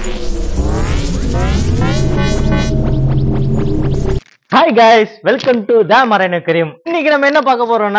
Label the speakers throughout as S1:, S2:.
S1: hi guys welcome to the marine Kareem இன்னைக்கு நம்ம என்ன பார்க்க போறோம்னா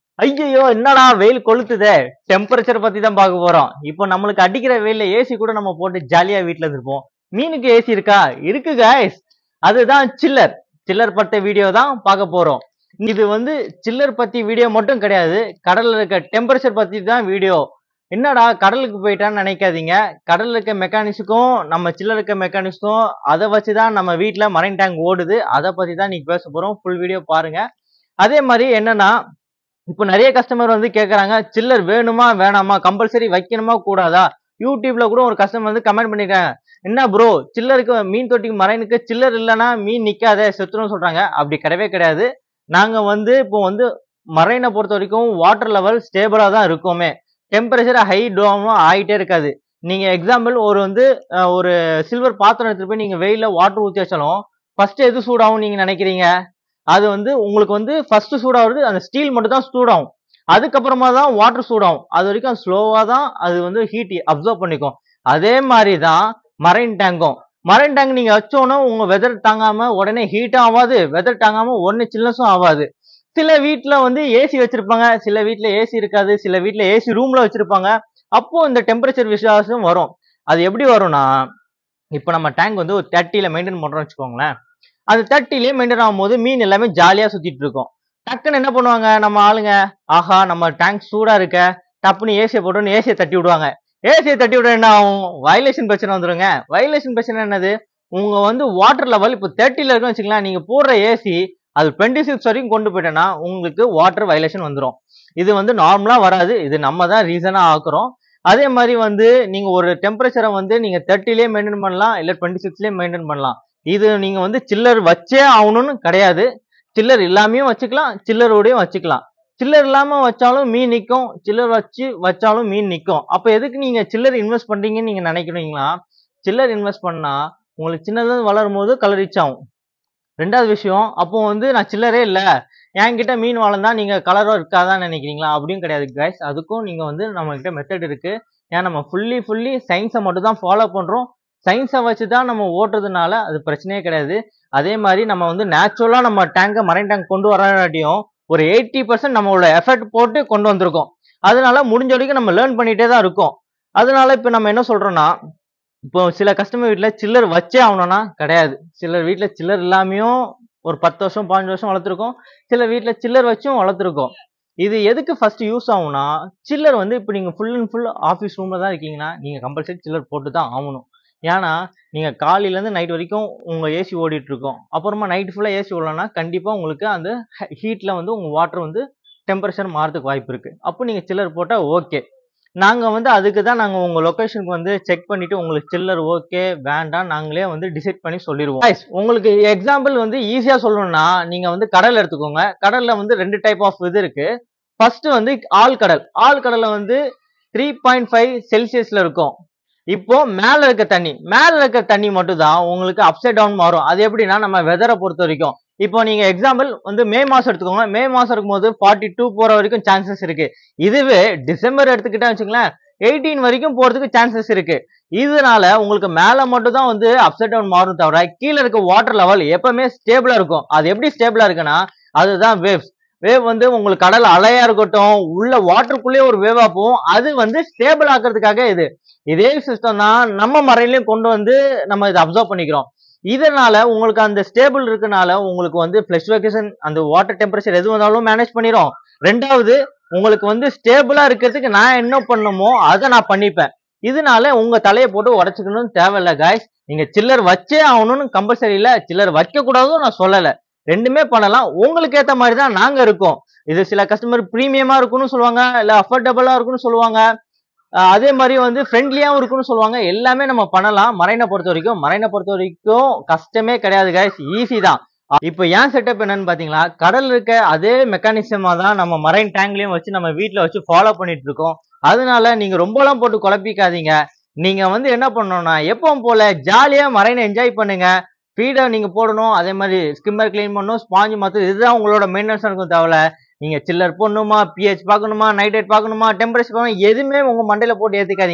S1: ஐயோ என்னடா வெயில் கொளுத்துதே டெம்பரேச்சர் பத்தி தான் பார்க்க போறோம் இப்போ நம்மளுக்கு அடிக்கிற வெயில்ல ஏசி கூட நம்ம போட்டு ஜாலியா வீட்ல இருப்போம் மீனுக்கு ஏசி இருக்கா இருக்கு கைஸ் அதுதான் சில்லர் சில்லர் பத்த வீடியோ தான் பார்க்க போறோம் இது வந்து சில்லர் பத்தி வீடியோ மட்டும் கிடையாது கடல்ல இருக்க டெம்பரேச்சர் பத்தி தான் வீடியோ என்னடா கடலுக்கு போயிட்டான்னு நினைக்காதீங்க கடல்ல இருக்க மெக்கானிக்ஸுக்கும் நம்ம சில்லர் இருக்க மெக்கானிக்ஸுக்கும் அதை வச்சு தான் நம்ம வீட்டில் மரைன் டேங்க் ஓடுது அதை பத்தி தான் நீங்க பேச போறோம் ஃபுல் வீடியோ பாருங்க அதே மாதிரி என்னன்னா இப்போ நிறைய கஸ்டமர் வந்து கேட்குறாங்க சில்லர் வேணுமா வேணாமா கம்பல்சரி வைக்கணுமா கூடாதா யூடியூப்ல கூட ஒரு கஸ்டமர் வந்து கமெண்ட் பண்ணிருக்காங்க என்ன ப்ரோ சில்லருக்கு மீன் தொட்டிக்கு மரைனுக்கு சில்லர் இல்லைன்னா மீன் நிக்காதே செத்துரும் சொல்றாங்க அப்படி கிடையவே கிடையாது நாங்க வந்து இப்போ வந்து மரைனை பொறுத்த வரைக்கும் வாட்டர் லெவல் ஸ்டேபிளா தான் இருக்குமே டெம்பரேச்சர் ஹை டவுனும் ஆகிட்டே இருக்காது நீங்க எக்ஸாம்பிள் ஒரு வந்து அஹ், ஒரு சில்வர் பாத்திரம் எடுத்துட்டு போய் நீங்க வெயில வாட்டர் ஊற்றி வச்சாலும் ஃபர்ஸ்ட் எது சூடாகும் நீங்க நினைக்கிறீங்க அது வந்து உங்களுக்கு வந்து ஃபர்ஸ்ட் சூடாகிறது அந்த ஸ்டீல் மட்டும் தான் சூடாகும் அதுக்கப்புறமா தான் வாட்டர் சூடாகும் அது வரைக்கும் ஸ்லோவாக தான் அது வந்து ஹீட் அப்சர்வ் பண்ணிக்கும் அதே மாதிரி தான் மரைன் டேங்கும் மரைன் டேங்க் நீங்க வச்சோன்னா உங்க வெதர் தாங்காம உடனே ஹீட்டும் ஆகாது வெதர் தாங்காம உடனே சில்னஸும் ஆகாது சில வீட்ல வந்து ஏசி வச்சிருப்பாங்க சில வீட்ல ஏசி இருக்காது சில வீட்ல ஏசி ரூம்ல வச்சிருப்பாங்க அப்போ இந்த டெம்பரேச்சர் விசுவாசம் வரும் அது எப்படி வரும்னா இப்போ நம்ம டேங்க் வந்து ஒரு தேர்ட்டியில மெயின்டைன் பண்றோம்னு வச்சுக்கோங்களேன் அது தேர்ட்டிலேயே மெயின்டைன் ஆகும்போது மீன் எல்லாமே ஜாலியா சுத்திட்டு இருக்கும் டக்குன்னு என்ன பண்ணுவாங்க நம்ம ஆளுங்க ஆஹா நம்ம டேங்க் சூடா இருக்க டப்புன்னு ஏசியை போட்டோன்னு ஏசியை தட்டி விடுவாங்க ஏசியை தட்டி விட என்ன ஆகும் வயலேஷன் பிரச்சனை வந்துருங்க வயலேஷன் பிரச்சனை என்னது உங்க வந்து வாட்டர் லெவல் இப்போ தேர்ட்டில இருக்குன்னு வச்சுக்கலாம் நீங்க போடுற ஏசி அது டுவெண்ட்டி சிக்ஸ் வரைக்கும் கொண்டு போயிட்டேன்னா உங்களுக்கு வாட்டர் வயலேஷன் வந்துடும் இது வந்து நார்மலா வராது இது நம்ம தான் ரீசனா ஆக்குறோம் அதே மாதிரி வந்து நீங்க ஒரு டெம்பரேச்சரை வந்து நீங்க தேர்ட்டிலேயே மெயின்டைன் பண்ணலாம் இல்ல டுவெண்ட்டி சிக்ஸ்லயே மெயின்டைன் பண்ணலாம் இது நீங்க வந்து சில்லர் வச்சே ஆகணும்னு கிடையாது சில்லர் இல்லாமையும் வச்சுக்கலாம் சில்லரோடையும் வச்சுக்கலாம் சில்லர் இல்லாம வச்சாலும் மீன் நிக்கும் சில்லர் வச்சு வச்சாலும் மீன் நிக்கும் அப்ப எதுக்கு நீங்க சில்லர் இன்வெஸ்ட் பண்றீங்கன்னு நீங்க நினைக்கிறீங்களா சில்லர் இன்வெஸ்ட் பண்ணா உங்களுக்கு சின்னது வளரும் போது கலர் ரீச் ஆகும் ரெண்டாவது விஷயம் அப்போ வந்து நான் சில்லரே இல்லை என்கிட்ட மீன் வளர்ந்தா நீங்க கலரும் இருக்காதான்னு நினைக்கிறீங்களா அப்படியும் கிடையாது கைஸ் அதுக்கும் நீங்க வந்து நம்ம கிட்ட மெத்தட் இருக்கு ஏன் நம்ம ஃபுல்லி ஃபுல்லி சயின்ஸை மட்டும் தான் ஃபாலோ பண்றோம் சயின்ஸை வச்சு தான் நம்ம ஓட்டுறதுனால அது பிரச்சனையே கிடையாது அதே மாதிரி நம்ம வந்து நேச்சுரலா நம்ம டேங்கை மரைன் டேங்க் கொண்டு வராட்டியும் ஒரு எயிட்டி பர்சன்ட் நம்மளோட எஃபர்ட் போட்டு கொண்டு வந்திருக்கோம் அதனால முடிஞ்ச வரைக்கும் நம்ம லேர்ன் பண்ணிட்டே தான் இருக்கோம் அதனால இப்போ நம்ம என்ன சொல்றோம்னா இப்போ சில கஸ்டமர் வீட்டில் சில்லர் வச்சே ஆகணும்னா கிடையாது சிலர் வீட்டில் சில்லர் இல்லாமையும் ஒரு பத்து வருஷம் பாஞ்சு வருஷம் வளர்த்துருக்கோம் சில வீட்டில் சில்லர் வச்சும் வளர்த்துருக்கோம் இது எதுக்கு ஃபர்ஸ்ட் யூஸ் ஆகும்னா சில்லர் வந்து இப்போ நீங்கள் ஃபுல் அண்ட் ஃபுல் ஆஃபீஸ் ரூமில் தான் இருக்கீங்கன்னா நீங்கள் கம்பல்சரி சில்லர் போட்டு தான் ஆகணும் ஏன்னா நீங்கள் காலையிலேருந்து நைட் வரைக்கும் உங்கள் ஏசி ஓடிட்டு இருக்கோம் அப்புறமா நைட் ஃபுல்லாக ஏசி ஓடலன்னா கண்டிப்பாக உங்களுக்கு அந்த ஹீட்டில் வந்து உங்கள் வாட்டர் வந்து டெம்பரேச்சர் மாறதுக்கு வாய்ப்பு இருக்குது அப்போ நீங்கள் சில்லர் போட்டால் ஓகே நாங்கள் வந்து அதுக்கு தான் நாங்கள் உங்கள் லொக்கேஷனுக்கு வந்து செக் பண்ணிவிட்டு உங்களுக்கு சில்லர் ஓகே வேண்டாம் நாங்களே வந்து டிசைட் பண்ணி சொல்லிடுவோம் Guys, உங்களுக்கு எக்ஸாம்பிள் வந்து ஈஸியாக சொல்லணும்னா நீங்கள் வந்து கடல் எடுத்துக்கோங்க கடலில் வந்து ரெண்டு டைப் ஆஃப் இது இருக்குது ஃபர்ஸ்ட் வந்து ஆழ்கடல் ஆழ்கடலில் வந்து த்ரீ பாயிண்ட் ஃபைவ் செல்சியஸில் இருக்கும் இப்போ மேல இருக்க தண்ணி மேல இருக்க தண்ணி மட்டும் தான் உங்களுக்கு அப்சைட் டவுன் மாறும் அது எப்படின்னா நம்ம வெதரை பொறுத்த வரைக்கும் இப்போ நீங்க எக்ஸாம்பிள் வந்து மே மாசம் எடுத்துக்கோங்க மே மாசம் இருக்கும்போது ஃபார்ட்டி டூ போற வரைக்கும் சான்சஸ் இருக்கு இதுவே டிசம்பர் எடுத்துக்கிட்டா வச்சுங்களேன் எயிட்டீன் வரைக்கும் போறதுக்கு சான்சஸ் இருக்கு இதனால உங்களுக்கு மேல மட்டும் தான் வந்து அப்சைட் டவுன் மாறும் தவிர கீழே இருக்க வாட்டர் லெவல் எப்பவுமே ஸ்டேபிளா இருக்கும் அது எப்படி ஸ்டேபிளா இருக்குன்னா அதுதான் வேவ்ஸ் வேவ் வந்து உங்களுக்கு கடல் அலையா இருக்கட்டும் உள்ள வாட்டருக்குள்ளேயே ஒரு வேவா போகும் அது வந்து ஸ்டேபிள் ஆக்குறதுக்காக இது இதே சிஸ்டம் தான் நம்ம மறையிலையும் கொண்டு வந்து நம்ம இதை அப்சர்வ் பண்ணிக்கிறோம் இதனால உங்களுக்கு அந்த ஸ்டேபிள் இருக்கனால உங்களுக்கு வந்து ஃபிளக்சுவேஷன் அந்த வாட்டர் டெம்பரேச்சர் எது வந்தாலும் மேனேஜ் பண்ணிரும் ரெண்டாவது உங்களுக்கு வந்து ஸ்டேபிளா இருக்கிறதுக்கு நான் என்ன பண்ணுமோ அதை நான் பண்ணிப்பேன் இதனால உங்க தலையை போட்டு உடச்சுக்கணும்னு தேவையில்ல காய்ஸ் நீங்க சில்லர் வச்சே ஆகணும்னு கம்பல்சரி இல்ல சில்லர் வைக்க கூடாதும் நான் சொல்லல ரெண்டுமே பண்ணலாம் உங்களுக்கு ஏத்த மாதிரி தான் நாங்க இருக்கோம் இது சில கஸ்டமர் பிரீமியமா இருக்கும்னு சொல்லுவாங்க இல்ல அஃபோர்டபுளா இருக்கும்னு சொல்லுவாங்க அஹ் அதே மாதிரி வந்து ஃப்ரெண்ட்லியாவும் இருக்கும்னு சொல்லுவாங்க எல்லாமே நம்ம பண்ணலாம் மரைனை பொறுத்த வரைக்கும் மரைனை பொறுத்த வரைக்கும் கஷ்டமே கிடையாது கைஸ் ஈஸி தான் இப்போ ஏன் செட்டப் என்னன்னு பாத்தீங்களா கடல் இருக்க அதே மெக்கானிசமா தான் நம்ம மரைன் டேங்க்லயும் வச்சு நம்ம வீட்ல வச்சு ஃபாலோ பண்ணிட்டு இருக்கோம் அதனால நீங்க ரொம்பலாம் போட்டு குழப்பிக்காதீங்க நீங்க வந்து என்ன பண்ணணும்னா எப்பவும் போல ஜாலியா மரைனை என்ஜாய் பண்ணுங்க ஃபீடை நீங்க போடணும் அதே மாதிரி ஸ்கிம்மர் க்ளீன் பண்ணணும் ஸ்பாஞ்சு மாற்று இதுதான் உங்களோட மெயின்டெனன்ஸ் இருக்கும் தேவையில்ல நீங்க சில்லர் போடணுமா பிஹெச் பார்க்கணுமா நைட்ரேட் பார்க்கணுமா டெம்பரேச்சர் பார்க்கணும் எதுவுமே உங்க மண்டையில போட்டு ஏத்திக்காதீங்க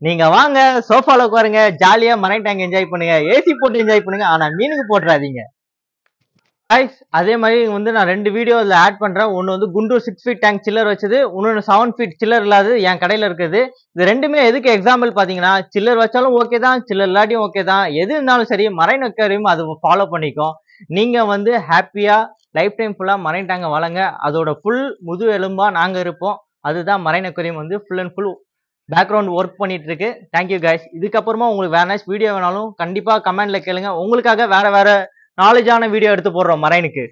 S1: நீங்க வாங்க சோஃபால உட்காருங்க ஜாலியா மரைன் டேங்க் என்ஜாய் பண்ணுங்க ஏசி போட்டு என்ஜாய் பண்ணுங்க ஆனா மீனுக்கு போட்டுறாதீங்க guys அதே மாதிரி வந்து நான் ரெண்டு வீடியோ அதில் ஆட் பண்றேன் ஒன்று வந்து Guntur six feet tank chiller வச்சது இன்னொன்று செவன் ஃபீட் சில்லர் இல்லாதது என் கடையில் இருக்குது இது ரெண்டுமே எதுக்கு எக்ஸாம்பிள் பார்த்தீங்கன்னா சில்லர் வச்சாலும் ஓகே தான் சில்லர் இல்லாட்டியும் ஓகே தான் எது இருந்தாலும் சரி மரைன் அக்வேரியம் அது ஃபாலோ பண்ணிக்கும் நீங்க வந்து ஹாப்பியா லைஃப் டைம் ஃபுல்லாக மரைன் டேங்கை வளங்க அதோட ஃபுல் முது எலும்பா நாங்க இருப்போம் அதுதான் மரைன் அக்வேரியம் வந்து full and full background work பண்ணிட்டு இருக்கு தேங்க்யூ கைஸ் இதுக்கப்புறமா உங்களுக்கு வேற ஏதாச்சும் வீடியோ வேணாலும் கண்டிப்பா கமெண்ட்ல கேளுங்க உங்களுக்காக வேற வேற நாலேஜான வீடியோ எடுத்து போடுறோம் மரைனுக்கு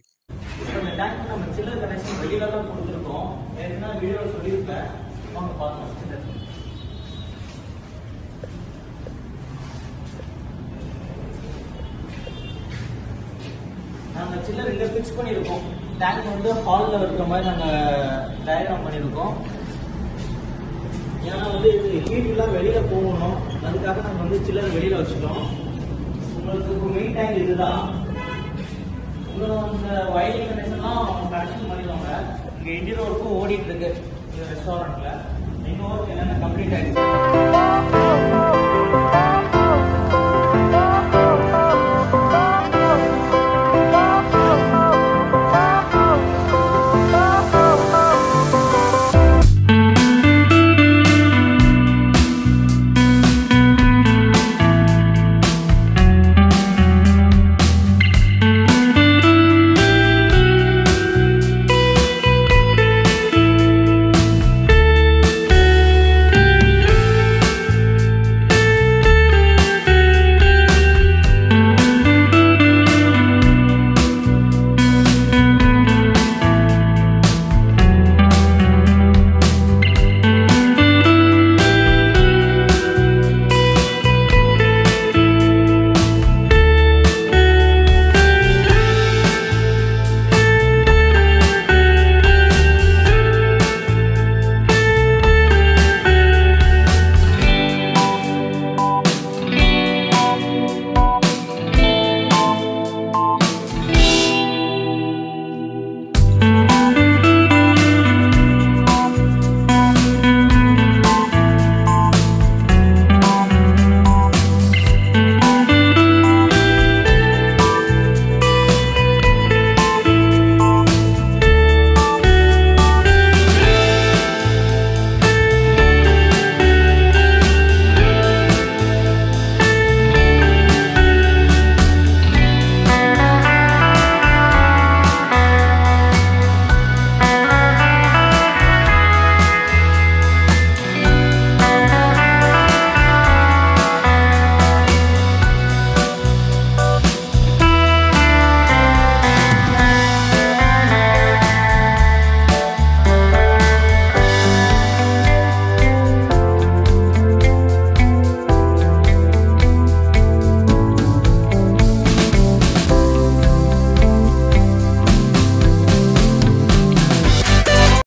S1: நாங்க சில்லர் இங்க ஃபிக்ஸ் பண்ணிருக்கோம் டேங்க் வந்து ஹால்ல இருக்கிற மாதிரி நாங்க டயக்ராம் பண்ணிருக்கோம் ஏன்னா வந்து இது ஹீட் எல்லாம் வெளியில போகணும் அதுக்காக நாங்க வந்து சில்லர் வெளியில வச்சுட்டோம் உங்களுக்கு இப்போ மெயின் டேங்க் இதுதான் இன்னும் இந்த வயலிங் கனெக்ஷன்லாம் கனெக்ஷன் பண்ணிடுவாங்க இங்க இன்டீரியர் ஒர்க்கும் ஓடிட்டு இருக்கு இந்த ரெஸ்டாரண்ட்ல எங்க ஒர்க் என்னென்ன கம்ப்ளீட் ஆயிடுச்சு